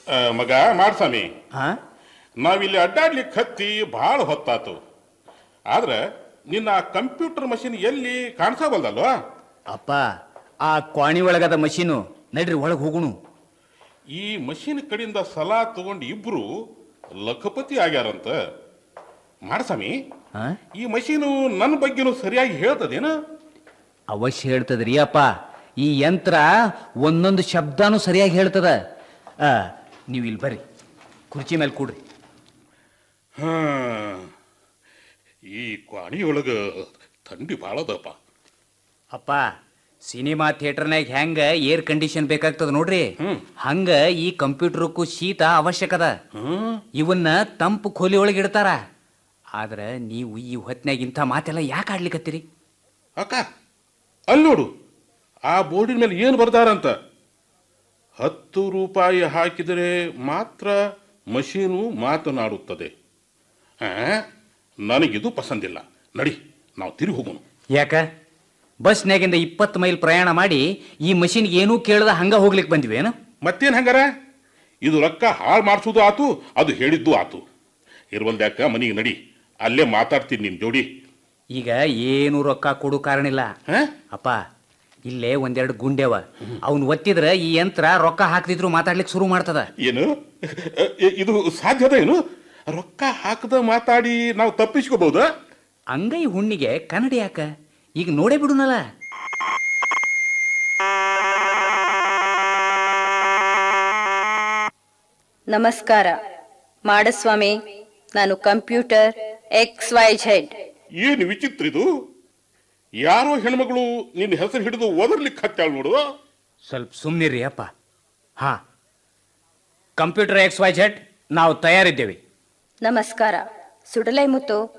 ಆ, ಮಗ ಮಾಡ್ಸಾಮಿ ಹಾ ನಾವಿಲ್ಲಿ ಅಡ್ಡಾಡ್ಲಿಕ್ಕೆ ಹತ್ತಿ ಭಾಳ ಹೊತ್ತಾತು ಆದ್ರೆ ನಿನ್ನ ಕಂಪ್ಯೂಟರ್ ಮಷಿನ್ ಎಲ್ಲಿ ಕಾಣಿಸಬಲ್ದಲ್ವಾ ಅಪ್ಪ ಆ ಕ್ವಾಣಿ ಒಳಗದ ಮಷೀನು ನಡ್ರಿ ಒಳಗೆ ಹೋಗುಣು ಈ ಮಷಿನ್ ಕಡೆಯಿಂದ ಸಲಾ ತಗೊಂಡು ಇಬ್ರು ಲಖಪತಿ ಆಗ್ಯಾರಂತ ಮಾಡ್ಸಾಮಿ ಹಾ ಈ ಮಷೀನು ನನ್ನ ಬಗ್ಗೆನೂ ಸರಿಯಾಗಿ ಹೇಳ್ತದೇನ ಅವಶ್ಯ ಹೇಳ್ತದ್ರಿ ಅಪ್ಪ ಈ ಯಂತ್ರ ಒಂದೊಂದು ಶಬ್ದನೂ ಸರಿಯಾಗಿ ಹೇಳ್ತದ ಆ, ನೀವು ಇಲ್ಲಿ ಬರ್ರಿ ಕುರ್ಚಿ ಮೇಲೆ ಕೂಡ್ರಿ ಹಾ ಈ ಕ್ವಾಣಿಯೊಳಗ ಥಂಡಿ ಭಾಳ ಅದಪ್ಪ ಅಪ್ಪ ಸಿನಿಮಾ ಥಿಯೇಟರ್ನಾಗ ಹೆಂಗ ಏರ್ ಕಂಡೀಷನ್ ಬೇಕಾಗ್ತದ ನೋಡ್ರಿ ಹ್ಮ್. ಹಂಗ ಈ ಕಂಪ್ಯೂಟರ್ಕ್ಕೂ ಶೀತ ಅವಶ್ಯಕದ ಹ್ಮ್ ಇವನ್ನ ತಂಪು ಖೋಲಿ ಒಳಗೆ ಇಡ್ತಾರ ಆದ್ರ ನೀವು ಈ ಹೊತ್ನ್ಯಾಗ ಇಂಥ ಮಾತೆಲ್ಲ ಯಾಕೆ ಆಡ್ಲಿಕತ್ತೀರಿ ಅಕ್ಕ ಅಲ್ಲಿ ನೋಡು ಆ ಬೋರ್ಡಿನ ಮೇಲೆ ಏನು ಬರ್ದಾರಂತ ಹತ್ತು ರೂಪಾಯಿ ಹಾಕಿದರೆ ಮಾತ್ರ ಮಷೀನು ಮಾತನಾಡುತ್ತದೆ ಆ, ನನಗಿದು ಪಸಂದಿಲ್ಲ ನಡಿ ನಾವು ತಿರುಗಿ ಹೋಗೋಣ ಯಾಕ ಬಸ್ನ್ಯಾಗಿಂದ ಇಪ್ಪತ್ತು ಮೈಲ್ ಪ್ರಯಾಣ ಮಾಡಿ ಈ ಮಷಿನ್ಗೆ ಏನೂ ಕೇಳದ ಹಂಗ ಹೋಗ್ಲಿಕ್ಕೆ ಬಂದಿವೇನು ಮತ್ತೇನು ಹಂಗಾರ ಇದು ರೊಕ್ಕ ಹಾಳು ಮಾಡಿಸೋದು ಆತು ಅದು ಹೇಳಿದ್ದು ಆತು ಇರುವಲ್ದ್ಯಾಕ ಮನೆಗೆ ನಡಿ ಅಲ್ಲೇ ಮಾತಾಡ್ತೀನಿ ನಿನ್ನ ಜೋಡಿ ಈಗ ಏನು ರೊಕ್ಕ ಕೊಡು ಕಾರಣ ಇಲ್ಲ ಹಾ ಅಪ್ಪ ಇಲ್ಲೇ ಒಂದೆರಡು ಗುಂಡೆವ ಅವ್ನು ಒತ್ತಿದ್ರ ಈ ಯಂತ್ರ ರೊಕ್ಕ ಹಾಕ್ದಿದ್ರು ಮಾತಾಡ್ಲಿಕ್ಕೆ ಶುರು ಮಾಡ್ತದ ಏನು ಇ- ಇದು ಸಾಧ್ಯದ ಏನು ರೊಕ್ಕ ಹಾಕದ ಮಾತಾಡಿ ನಾವು ತಪ್ಪಿಸ್ಕೋಬಹುದಾ ಅಂಗೈ ಹುಣ್ಣಿಗೆ ಕನ್ನಡ ಯಾಕ ಈಗ ನೋಡೇ ಬಿಡುನಲ್ಲ ನಮಸ್ಕಾರ ಮಾಡಸ್ವಾಮಿ ನಾನು ಕಂಪ್ಯೂಟರ್ ಎಕ್ಸ್ ವೈ ಝೆಡ್ ಏನು ವಿಚಿತ್ರ ಇದು ಯಾರೋ ಹೆಣ್ಮಗಳು ನಿನ್ನ ಹೆಸರು ಹಿಡಿದು ಓದರ್ಲಿಕ್ಕೆ ಹತ್ತಾಳ ನೋಡು ಸ್ವಲ್ಪ ಸುಮ್ಮನಿರಿ ಅಪ್ಪ ಹಾ ಕಂಪ್ಯೂಟರ್ ಎಕ್ಸ್ ವೈ ಜೆಡ್ ನಾವು ತಯಾರಿದ್ದೇವೆ ನಮಸ್ಕಾರ ಸುಡಲೈ ಮುತ್ತು